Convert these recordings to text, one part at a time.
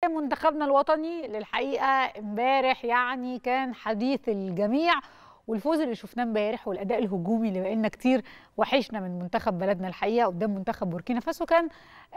منتخبنا الوطني للحقيقه امبارح يعني كان حديث الجميع والفوز اللي شفناه امبارح والاداء الهجومي اللي بقالنا كتير وحشنا من منتخب بلدنا الحقيقه قدام منتخب بوركينا فاسو كان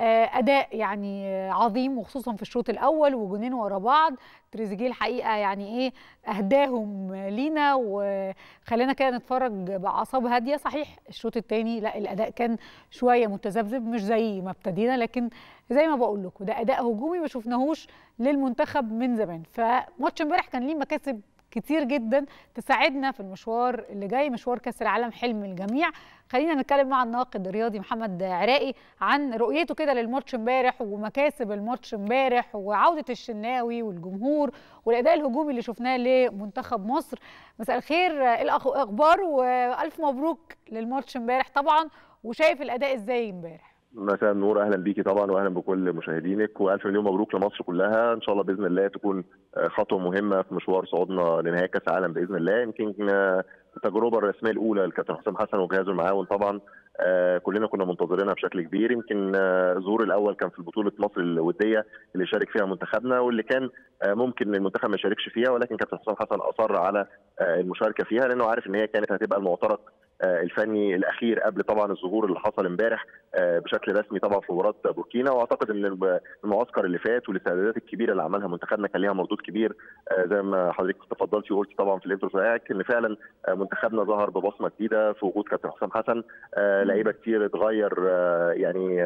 اداء يعني عظيم وخصوصا في الشوط الاول وجونين ورا بعض تريزيجيه الحقيقه يعني ايه اهداهم لينا وخلينا كده نتفرج باعصاب هاديه صحيح الشوط الثاني لا الاداء كان شويه متذبذب مش زي ما ابتدينا لكن زي ما بقول لكم ده اداء هجومي ما شفناهوش للمنتخب من زمان فماتش امبارح كان ليه مكاسب كتير جدا تساعدنا في المشوار اللي جاي مشوار كاس العالم حلم الجميع خلينا نتكلم مع الناقد الرياضي محمد عراقي عن رؤيته كده للماتش امبارح ومكاسب الماتش امبارح وعوده الشناوي والجمهور والاداء الهجومي اللي شفناه لمنتخب مصر مساء الخير الاخبار والف مبروك للماتش امبارح طبعا وشايف الاداء ازاي امبارح مساء النور اهلا بيكي طبعا واهلا بكل مشاهدينك والف مليون مبروك لمصر كلها ان شاء الله باذن الله تكون خطوه مهمه في مشوار صعودنا لنهائي كاس العالم باذن الله يمكن التجربه الرسميه الاولى للكابتن حسام حسن وجهازه المعاون طبعا كلنا كنا منتظرينها بشكل كبير يمكن الظهور الاول كان في بطوله مصر الوديه اللي شارك فيها منتخبنا واللي كان ممكن المنتخب ما يشاركش فيها ولكن كابتن حسام حسن اصر على المشاركه فيها لانه عارف ان هي كانت هتبقى المعترك الفني الاخير قبل طبعا الظهور اللي حصل امبارح بشكل رسمي طبعا في مباراه بوركينا واعتقد ان المعسكر اللي فات والاستعدادات الكبيره اللي عملها منتخبنا كان ليها مردود كبير زي ما حضرتك تفضلتي وقلتي طبعا في الانترو بتاعك ان فعلا منتخبنا ظهر ببصمه جديده في وجود كابتن حسام حسن لعيبه كتير اتغير يعني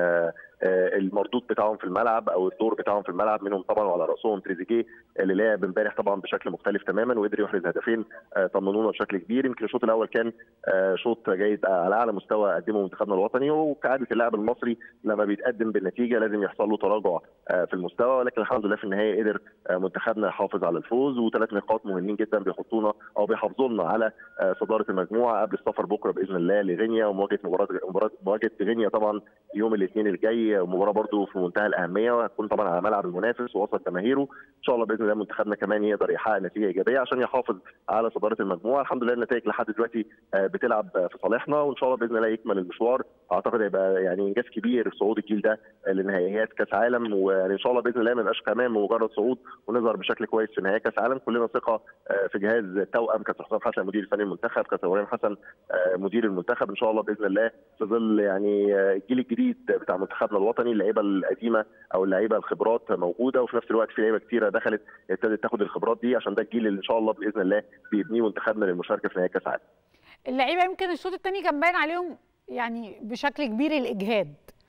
المردود بتاعهم في الملعب او الدور بتاعهم في الملعب منهم طبعا وعلى راسهم تريزيجيه اللي لعب امبارح طبعا بشكل مختلف تماما وقدر يحرز هدفين طمنونا بشكل كبير يمكن الشوط الاول كان شوط جيد على اعلى مستوى قدمه منتخبنا الوطني وكعاده اللاعب المصري لما بيتقدم بالنتيجه لازم يحصل له تراجع في المستوى ولكن الحمد لله في النهايه قدر منتخبنا يحافظ على الفوز وثلاث نقاط مهمين جدا بيحطونا او بيحافظوا لنا على صداره المجموعه قبل السفر بكره باذن الله لغينيا ومواجهه مباراه مواجهه غينيا طبعا يوم الاثنين الجاي مباراه برضو في منتهى الاهميه وهتكون طبعا على ملعب المنافس ووسط جماهيره ان شاء الله باذن الله منتخبنا كمان يقدر يحقق نتيجه ايجابيه عشان يحافظ على صداره المجموعه الحمد لله النتائج لحد دلوقتي بتلعب في صالحنا وان شاء الله باذن الله يكمل المشوار اعتقد هيبقى يعني انجاز كبير صعود الجيل ده لنهائيات كاس عالم وان شاء الله باذن الله ما يبقاش كمان مجرد صعود ونظهر بشكل كويس في نهائي كاس عالم كلنا ثقه في جهاز توأم كابتن حسام حسن مدير الفني المنتخب كابتن ابراهيم حسن مدير المنتخب ان شاء الله باذن الله في ظل يعني الجيل الجديد بتاع منتخبنا الوطني اللعيبه القديمه او اللعيبه الخبرات موجوده وفي نفس الوقت في لعيبه كثيره دخلت ابتدت تاخد الخبرات دي عشان ده الجيل اللي ان شاء الله باذن الله بيبنيه منتخبنا للمشاركه في نهائي كاس العالم. اللعيبه يمكن الشوط الثاني كان باين عليهم يعني بشكل كبير الاجهاد.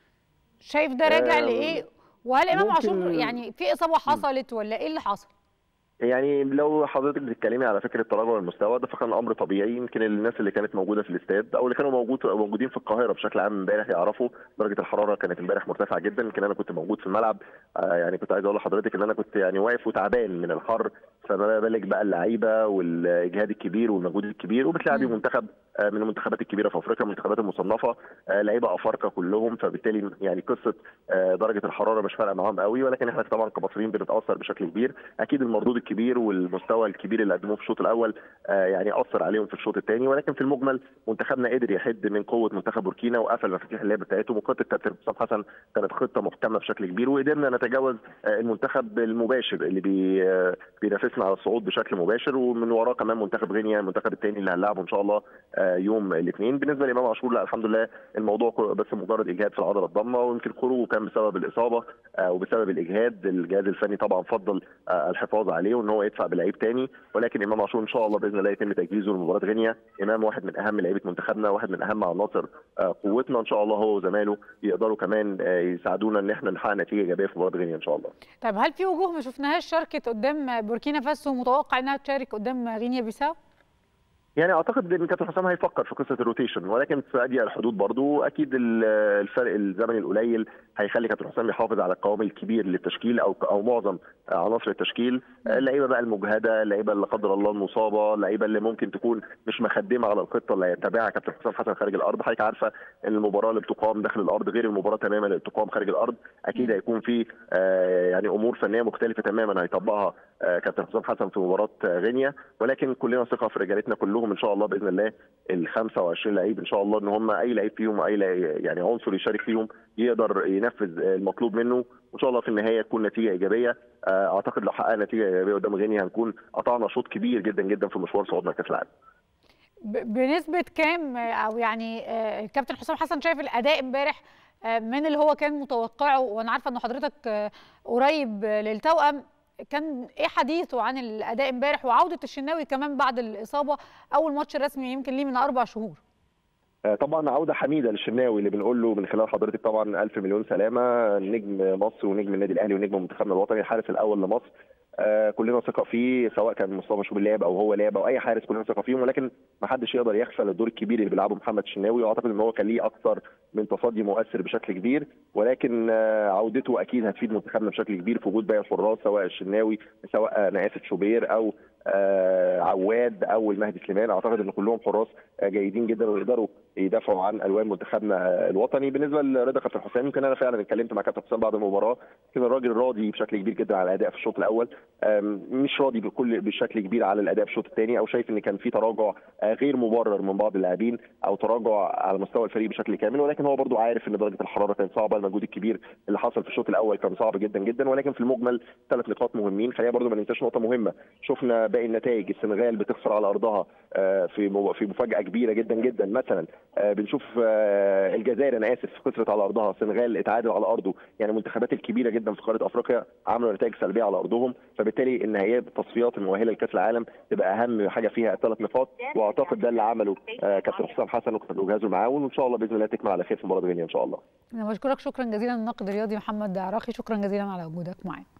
شايف ده راجع لايه؟ وهل امام عاشور يعني في اصابه حصلت ولا ايه اللي حصل؟ يعني لو حضرتك بتتكلمي على فكره تراجع المستوى ده فكان امر طبيعي يمكن الناس اللي كانت موجوده في الاستاد او اللي كانوا موجود موجودين في القاهره بشكل عام امبارح يعرفوا درجه الحراره كانت امبارح مرتفعه جدا يمكن انا كنت موجود في الملعب آه يعني كنت عايز اقول لحضرتك ان انا كنت يعني واقف وتعبان من الحر فما بالك بقى اللعيبه والاجهاد الكبير والمجهود الكبير وبتلعبي منتخب آه من المنتخبات الكبيره في افريقيا المنتخبات المصنفه آه لعيبه افارقه كلهم فبالتالي يعني قصه درجه الحراره مش فارقه معاهم قوي ولكن احنا طبعا كمصريين بنتاثر بشكل كبير اكيد المردود الكبير والمستوى المستوى الكبير اللي قدموه في الشوط الاول آه يعني اثر عليهم في الشوط الثاني ولكن في المجمل منتخبنا قدر يحد من قوه منتخب بوركينا وقفل مفاتيح اللعب بتاعتهم وخطه كابتن حسام حسن كانت خطه محكمه بشكل كبير وقدرنا نتجاوز آه المنتخب المباشر اللي بي آه بينافسنا على الصعود بشكل مباشر ومن وراه كمان منتخب غينيا المنتخب الثاني اللي هنلعبه ان شاء الله يوم الاثنين بالنسبه لامام عاشور لا الحمد لله الموضوع بس مجرد اجهاد في العضله الضمه ويمكن خروجه كان بسبب الاصابه وبسبب الاجهاد الجهاز الفني طبعا فضل الحفاظ عليه وان هو يدفع بلعيب ثاني ولكن امام عاشور ان شاء الله باذن الله يتم تجهيزه لمباراه غينيا امام واحد من اهم لعيبه منتخبنا واحد من اهم عناصر قوتنا ان شاء الله هو وزمايله يقدروا كمان يساعدونا ان احنا نحقق نتيجه ايجابيه في مباراه غينيا ان شاء الله. طيب هل في وجوه ما شفناهاش شاركت قدام بوركينا فاسو متوقع انها تشارك قدام غينيا بيساو؟ يعني اعتقد ان كابتن حسام هيفكر في قصه الروتيشن ولكن في اضيق الحدود برضو اكيد الفرق الزمني القليل هيخلي كابتن حسام يحافظ على القوام الكبير للتشكيل او او معظم عناصر التشكيل اللعيبه بقى المجهده اللعيبه اللي قدر الله المصابه اللعيبه اللي ممكن تكون مش مخدمه على الخطه اللي هيتبعها كابتن حسام حسن خارج الارض حضرتك عارفه ان المباراه اللي بتقام داخل الارض غير المباراه تماما اللي بتقام خارج الارض اكيد هيكون في يعني امور فنيه مختلفه تماما هيطبقها كابتن حسام حسن في مباراه غينيا ولكن كلنا ثقه في رجالتنا كلهم ان شاء الله باذن الله ال 25 لعيب ان شاء الله ان هم اي لعيب فيهم اي يعني عنصر يشارك فيهم يقدر ينفذ المطلوب منه وان شاء الله في النهايه تكون نتيجه ايجابيه اعتقد لو حققنا نتيجه ايجابيه قدام غينيا هنكون قطعنا شوط كبير جدا جدا في مشوار صعودنا لكاس العالم بنسبه كام او يعني الكابتن حسام حسن شايف الاداء امبارح من اللي هو كان متوقعه وانا عارفه ان حضرتك قريب للتوأم كان ايه حديثه عن الاداء امبارح وعوده الشناوي كمان بعد الاصابه اول ماتش رسمي يمكن ليه من اربع شهور طبعا عوده حميده للشناوي اللي بنقول له من خلال حضرتك طبعا الف مليون سلامه نجم مصر ونجم النادي الاهلي ونجم منتخبنا الوطني الحارس الاول لمصر آه كلنا ثقه فيه سواء كان مصطفى شوبير لعب او هو لعب او اي حارس كلنا ثقه فيهم ولكن ما حدش يقدر يغفل الدور الكبير اللي بيلعبه محمد الشناوي واعتقد ان هو كان ليه اكثر من تصدي مؤثر بشكل كبير ولكن آه عودته اكيد هتفيد منتخبنا بشكل كبير في وجود باقي الحراس سواء الشناوي سواء انا اسف شوبير او آه عواد او المهدي سليمان اعتقد ان كلهم حراس جيدين جدا ويقدروا يدافعوا عن الوان منتخبنا الوطني بالنسبه لرضا كابتن حسام يمكن انا فعلا اتكلمت مع كابتن حسام بعد المباراه كان الراجل راضي بشكل كبير جدا على الاداء في الشوط الاول مش راضي بكل بشكل كبير على الاداء في الشوط الثاني او شايف ان كان في تراجع غير مبرر من بعض اللاعبين او تراجع على مستوى الفريق بشكل كامل ولكن هو برضو عارف ان درجه الحراره كانت صعبه المجهود الكبير اللي حصل في الشوط الاول كان صعب جدا جدا ولكن في المجمل ثلاث نقاط مهمين خلينا برضو ما ننساش نقطه مهمه شفنا باقي النتائج السنغال بتخسر على ارضها في في مفاجاه كبيره جدا جدا مثلا بنشوف الجزائر انا اسف خسرت على ارضها السنغال اتعادل على ارضه يعني المنتخبات الكبيره جدا في قاره افريقيا عملوا نتائج سلبيه على ارضهم فبالتالي النهائيات التصفيات المؤهله لكاس العالم تبقى اهم حاجه فيها الثلاث نقاط واعتقد ده اللي عمله كابتن حسام حسن وجهازه المعاون وان شاء الله باذن الله تكمل على خير في مباراه غينيا ان شاء الله انا بشكرك شكرا جزيلا الناقد الرياضي محمد عراقي شكرا جزيلا على وجودك معانا